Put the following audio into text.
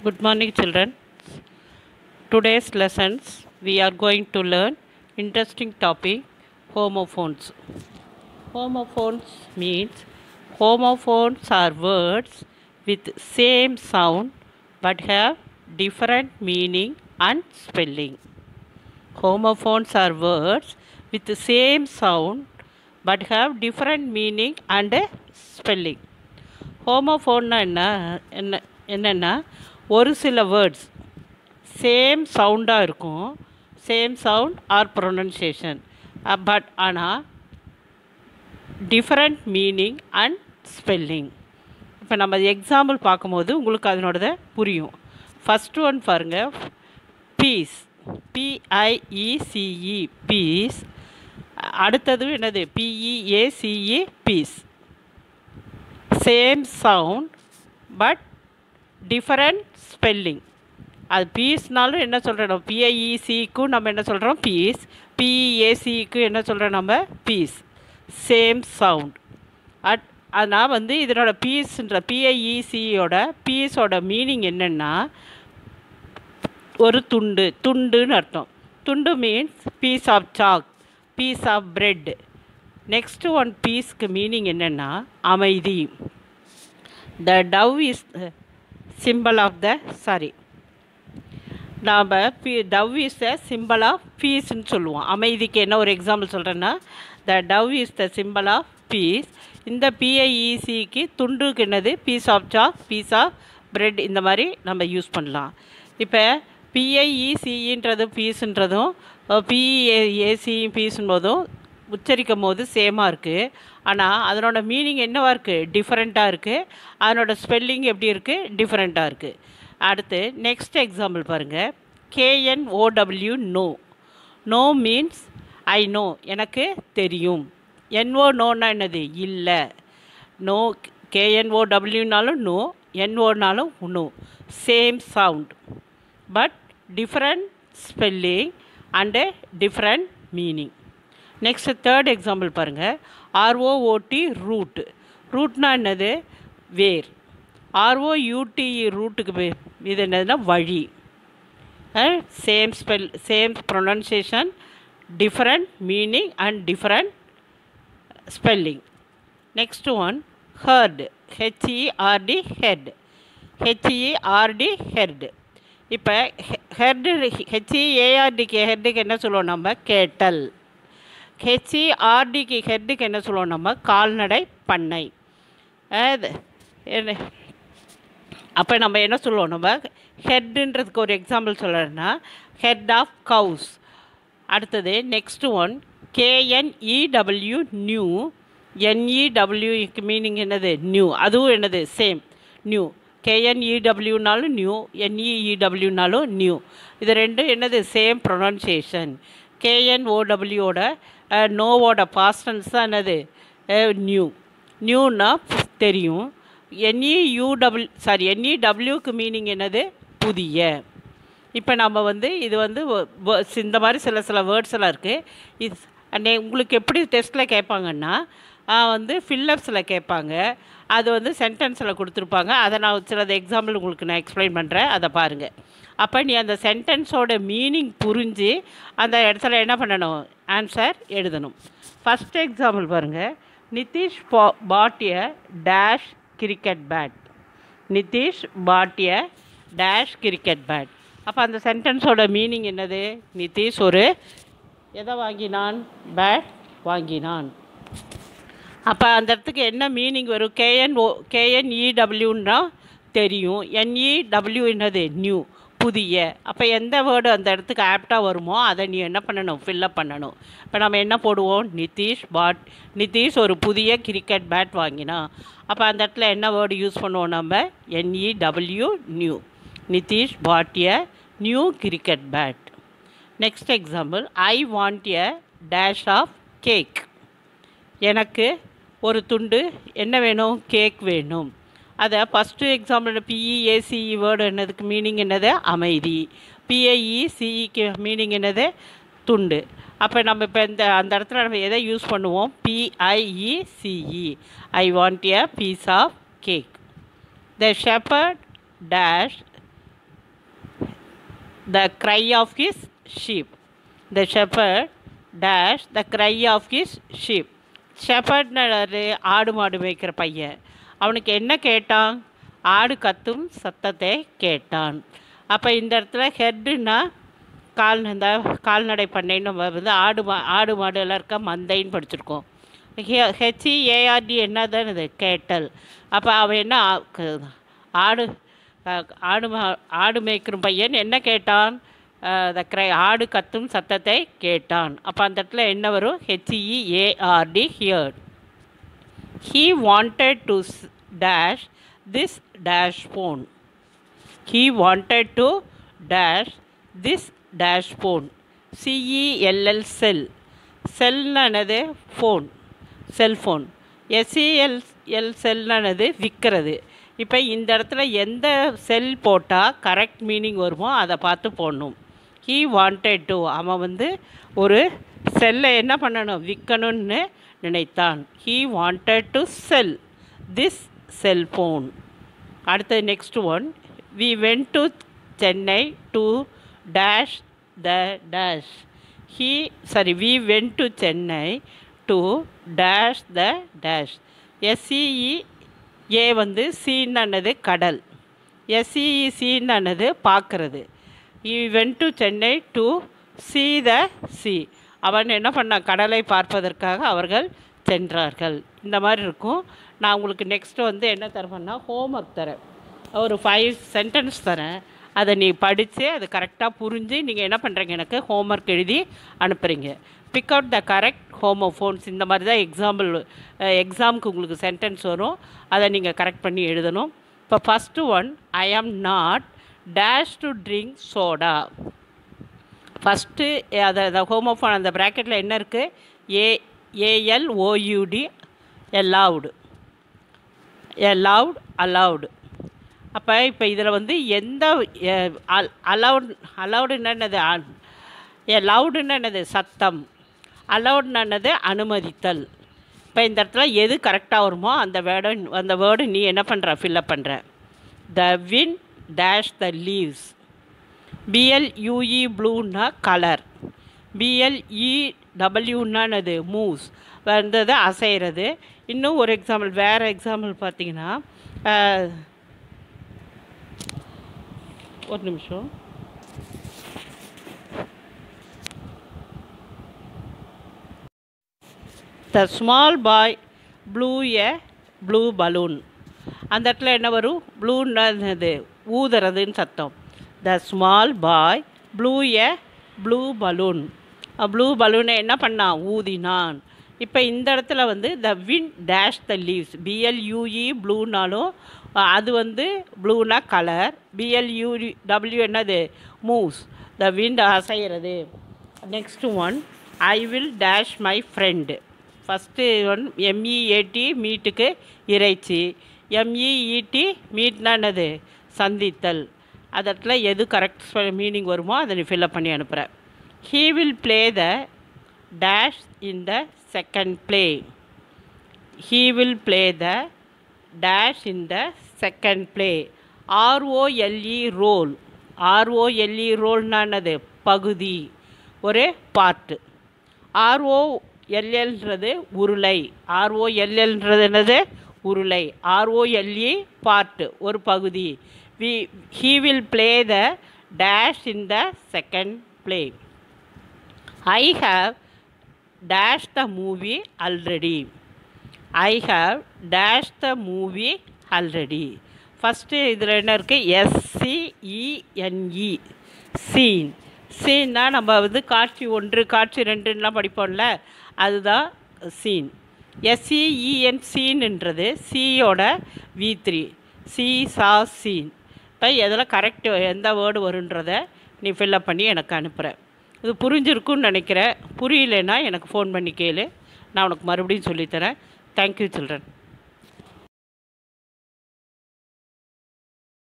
Good morning, children. Today's lessons we are going to learn interesting topic homophones. Homophones means homophones are words with same sound but have different meaning and spelling. Homophones are words with the same sound but have different meaning and spelling. ஹோமோஃபோன்னா என்ன என்ன என்னென்னா ஒரு சில words same சவுண்டாக இருக்கும் same sound or pronunciation but ஆனால் different meaning and spelling இப்போ நம்ம எக்ஸாம்பிள் பார்க்கும்போது உங்களுக்கு அதனோடத புரியும் ஃபஸ்ட் ஒன் பாருங்கள் பீஸ் பிஐஇசிஇ பீஸ் அடுத்தது என்னது P E A C E peace same sound but different spelling அது பீஸ்னாலும் என்ன சொல்கிறோம் பிஐஇசிக்கும் நம்ம என்ன சொல்கிறோம் பீஸ் பிஇஏசிக்கு என்ன சொல்கிறோம் நம்ம பீஸ் சேம் சவுண்ட் அட் அதனால் வந்து இதனோட பீஸ்ன்ற பிஐஇசியோட பீஸோட மீனிங் என்னென்னா ஒரு துண்டு துண்டுன்னு அர்த்தம் துண்டு means piece of chalk piece of bread next one பீஸ்க்கு மீனிங் என்னென்னா அமைதி the dove is simple of the sorry நாம் பி dove is the simple of பீஸ்ன்னு சொல்லுவோம் அமைதிக்கு என்ன ஒரு எக்ஸாம்பிள் சொல்கிறேன்னா the dove is the simple of peace இந்த பிஐஇசிக்கு துண்டுக்கு என்னது piece of chalk piece of bread இந்த மாதிரி நம்ம யூஸ் பண்ணலாம் இப்போ பிஐஇசின்றது பீஸுன்றதும் பிஏஏசி பீஸும் போதும் உச்சரிக்கும் போது சேமாக இருக்குது ஆனால் அதனோட மீனிங் என்னவாக இருக்குது டிஃப்ரெண்ட்டாக இருக்குது அதனோட ஸ்பெல்லிங் எப்படி இருக்குது டிஃப்ரெண்ட்டாக இருக்குது அடுத்து நெக்ஸ்ட் எக்ஸாம்பிள் பாருங்கள் K N O W know know means I know எனக்கு தெரியும் என்ஓ நோன்னா என்னது இல்லை நோ கேஎன்ஓடபிள்யூனாலும் நோ என்ஓனாலும் no same sound but different spelling and different meaning next third example பாருங்கள் ஆர்ஓஓடி ரூட் ரூட்னா என்னது வேர் ஆர்ஓயூடிஇ ரூட்டுக்கு இது என்னதுன்னா வழி same spell same pronunciation different meaning and different spelling next one heard H E R D herd H E R D herd இப்போ herd ஹெச்இஏஆர்டிக்கு ஹெட்டுக்கு என்ன சொல்லுவோம் நம்ம கேட்டல் ஹெச்இஆர்டிக்கு ஹெட்டுக்கு என்ன சொல்லுவோம் நம்ம கால்நடை பண்ணை என்ன அப்போ நம்ம என்ன சொல்லுவோம் நம்ம ஹெட்டுன்றதுக்கு ஒரு எக்ஸாம்பிள் சொல்கிறேன்னா ஹெட் ஆஃப் கவுஸ் அடுத்தது நெக்ஸ்ட் ஒன் கேஎன்இடபிள்யூ நியூ என்இடபிள்யூக்கு மீனிங் என்னது நியூ அதுவும் என்னது சேம் நியூ கேஎன்இடபிள்யூனாலும் நியூ என்இஇடபிள்யூனாலும் நியூ இது ரெண்டும் என்னது சேம் ப்ரொனன்சியேஷன் கேஎன்ஓடபிள்யூவோட நோவோட பாஸ்டன்ஸ் தான் என்னது நியூ நியூன்னா தெரியும் என்இயூடபிள் சாரி என்இடபிள்யூக்கு மீனிங் என்னது புதிய இப்போ நம்ம வந்து இது வந்து இந்த மாதிரி சில சில வேர்ட்ஸ் எல்லாம் இருக்குது இது உங்களுக்கு எப்படி டெஸ்ட்டில் கேட்பாங்கன்னா வந்து ஃபில்லப்ஸில் கேட்பாங்க அது வந்து சென்டென்ஸில் கொடுத்துருப்பாங்க அதை நான் சில எக்ஸாம்பிள் உங்களுக்கு நான் எக்ஸ்பிளைன் பண்ணுறேன் அதை பாருங்கள் அப்போ நீ அந்த சென்டென்ஸோட மீனிங் புரிஞ்சு அந்த இடத்துல என்ன பண்ணணும் ஆன்சர் எழுதணும் ஃபஸ்ட் எக்ஸாம்பிள் பாருங்கள் நிதிஷ் பாட்டிய டேஷ் கிரிக்கெட் பேட் நிதிஷ் பாட்டிய டேஷ் கிரிக்கெட் பேட் அப்போ அந்த சென்டென்ஸோட மீனிங் என்னது நிதிஷ் ஒரு எதை வாங்கினான் பேட் வாங்கினான் அப்போ அந்த இடத்துக்கு என்ன மீனிங் வரும் கேஎன் ஓ கேஎன்இடபிள்யூன்னா தெரியும் என்இடபிள்யூ என்னது நியூ புதிய அப்போ எந்த வேர்டு அந்த இடத்துக்கு ஆப்டாக வருமோ அதை நீ என்ன பண்ணணும் ஃபில்லப் பண்ணணும் இப்போ நம்ம என்ன போடுவோம் நிதிஷ் பாட் நிதிஷ் ஒரு புதிய கிரிக்கெட் பேட் வாங்கினா அப்போ அந்த இடத்துல என்ன வேர்டு யூஸ் பண்ணுவோம் நம்ம N E W new Nitish bought a new cricket bat next example I want a dash of cake எனக்கு ஒரு துண்டு என்ன வேணும் கேக் வேணும் அதை ஃபஸ்ட்டு எக்ஸாம்பிள் பிஇஏசிஇ வேர்டு என்னதுக்கு மீனிங் என்னது அமைதி பிஐஇசிஇக்கு மீனிங் என்னது துண்டு அப்போ நம்ம இப்போ இந்த அந்த இடத்துல நம்ம எதை யூஸ் பண்ணுவோம் P I E C E I want a piece of cake the shepherd dash the cry of his sheep the shepherd dash the cry of his sheep ஷெப்பர்ட்னு ஆடு மாடு மேய்க்கிற பையன் அவனுக்கு என்ன கேட்டான் ஆடு கத்தும் சத்தத்தை கேட்டான் அப்போ இந்த இடத்துல ஹெட்டுன்னா கால் இந்த கால்நடை பண்ணைன்னு நம்ம வந்து ஆடு மா ஆடு மாடு எல்லாம் இருக்க மந்தைன்னு படிச்சிருக்கோம் ஹெச்இஏஆர்டி என்னதான் இது கேட்டல் அப்போ அவன் என்ன ஆ- க- ஆடு அஹ், ஆடு மா- ஆடு மேய்க்கிற பையன் என்ன கேட்டான் த க்ரை ஆடு கத்தும் சத்தத்தை கேட்டான் அப்போ அந்த இடத்துல என்ன வரும் H E A R T heard he wanted to s- dash this dash phone he wanted to dash this dash phone cell cell செல்னானது ஃபோன் செல்ஃபோன் எஸ்இஎல் எல் செல்னானது விற்கிறது இப்போ இந்த இடத்துல எந்த செல் போட்டால் கரெக்ட் மீனிங் வருமோ அதை பார்த்து போடணும் ஹீ வாண்டட் டு அவன் வந்து ஒரு செல்லை என்ன பண்ணணும் விற்கணும்னு நினைத்தான் he wanted to sell this cellphone அடுத்து next one we went to Chennai to dash the dash he sorry we went to Chennai to dash the dash S C E A வந்து சீன்னானது கடல் எஸ்சிஇ சீன்னானது பார்க்கறது he went to Chennai to see the sea அவன் என்ன பண்ணான் கடலை பார்ப்பதற்காக அவர்கள் சென்றார்கள் இந்த மாதிரி இருக்கும் நான் உங்களுக்கு நெக்ஸ்ட் வந்து என்ன தருவேன்னா ஹோம்ஒர்க் தரேன் ஒரு ஃபைவ் சென்டென்ஸ் தரேன் அதை நீ படித்து அது கரெக்டாக புரிஞ்சு நீங்கள் என்ன பண்ணுறீங்க எனக்கு ஹோம்ஒர்க் எழுதி அனுப்புகிறீங்க pick out the correct homophones இந்த மாதிரி தான் எக்ஸாம்பிள் எக்ஸாமுக்கு உங்களுக்கு சென்டென்ஸ் வரும் அதை நீங்கள் கரெக்ட் பண்ணி எழுதணும் இப்போ first one I am not dash to drink soda first அதை அந்த ஹோமோஃபோன் அந்த ப்ராக்கெட்டில் என்ன இருக்குது ஏ ஏஎல்ஓயூடி எல்லவுடு எல்லவுட் அலவுடு அப்போ இப்போ இதில் வந்து எந்த அலவுட் அலவுடுன்னு என்னது ஏ லவுடுன்னு என்னது சத்தம் அலவுட்னு என்னது அனுமதித்தல் இப்போ இந்த இடத்துல எது கரெக்டாக வருமோ அந்த வேர்டை அந்த வேர்டு நீ என்ன பண்ணுற ஃபில்லப் பண்ணுற the wind dash the leaves B L U E ப்ளூன்னா கலர் பிஎல்இ டபிள்யூன்னானது மூவ்ஸ் வந்தது அசைகிறது இன்னும் ஒரு எக்ஸாம்பிள் வேறு எக்ஸாம்பிள் பார்த்தீங்கன்னா அஹ், ஒரு நிமிஷம் the small boy blue a blue balloon அந்த இடத்துல என்ன வரும் ப்ளூன்னது ஊதுறதுன்னு சத்தம் the small boy blue a blue balloon blue பலூனை என்ன பண்ணான் ஊதினான் இப்போ இந்த இடத்துல வந்து the wind dash the leaves B L U E ப்ளூனாலும் அது வந்து ப்ளூனா கலர் பிஎல்யூ டபிள்யூ என்னது மூவ்ஸ் த விண்ட் அசைகிறது next one I will dash my friend first one M E A T மீட்டுக்கு இறைச்சி எம்இஇடி மீட்னா என்னது சந்தித்தல் அதத்தில் எது கரெக்ட் மீனிங் வருமோ அதை நீ ஃபில்அப் பண்ணி அனுப்புகிற he will play the dash in the second play he will play the dash in the second play R O L E role R O L E ரோல்னானது பகுதி ஒரு பார்ட்டு ஆர்ஓஎல்எல்ன்றது உருளை ஆர்ஓஎல்எல்ன்றது என்னது உருளை ஆர்ஓஎல்இ பார்ட்டு ஒரு பகுதி we he will play the dash in the second play I have dash the movie already I have dash the movie already first இதில் என்ன இருக்குது எஸ்சிஇஎன்இ சீன் சீன்னா நம்ம வந்து காட்சி ஒன்று காட்சி ரெண்டுன்னெலாம் படிப்போம்ல அதுதான் சீன் எஸ்சிஇஎன் சீன்ன்றது சியோட we three see saw scene இப்போ எதில் கரெக்ட் எந்த வேர்டு வருன்றதை நீ ஃபில்லப் பண்ணி எனக்கு அனுப்புகிற இது புரிஞ்சிருக்குன்னு நினைக்கிறேன் புரியலைன்னா எனக்கு ஃபோன் பண்ணி கேளு நான் உனக்கு மறுபடியும் சொல்லித்தரேன் தேங்க்யூ சில்ட்ரன்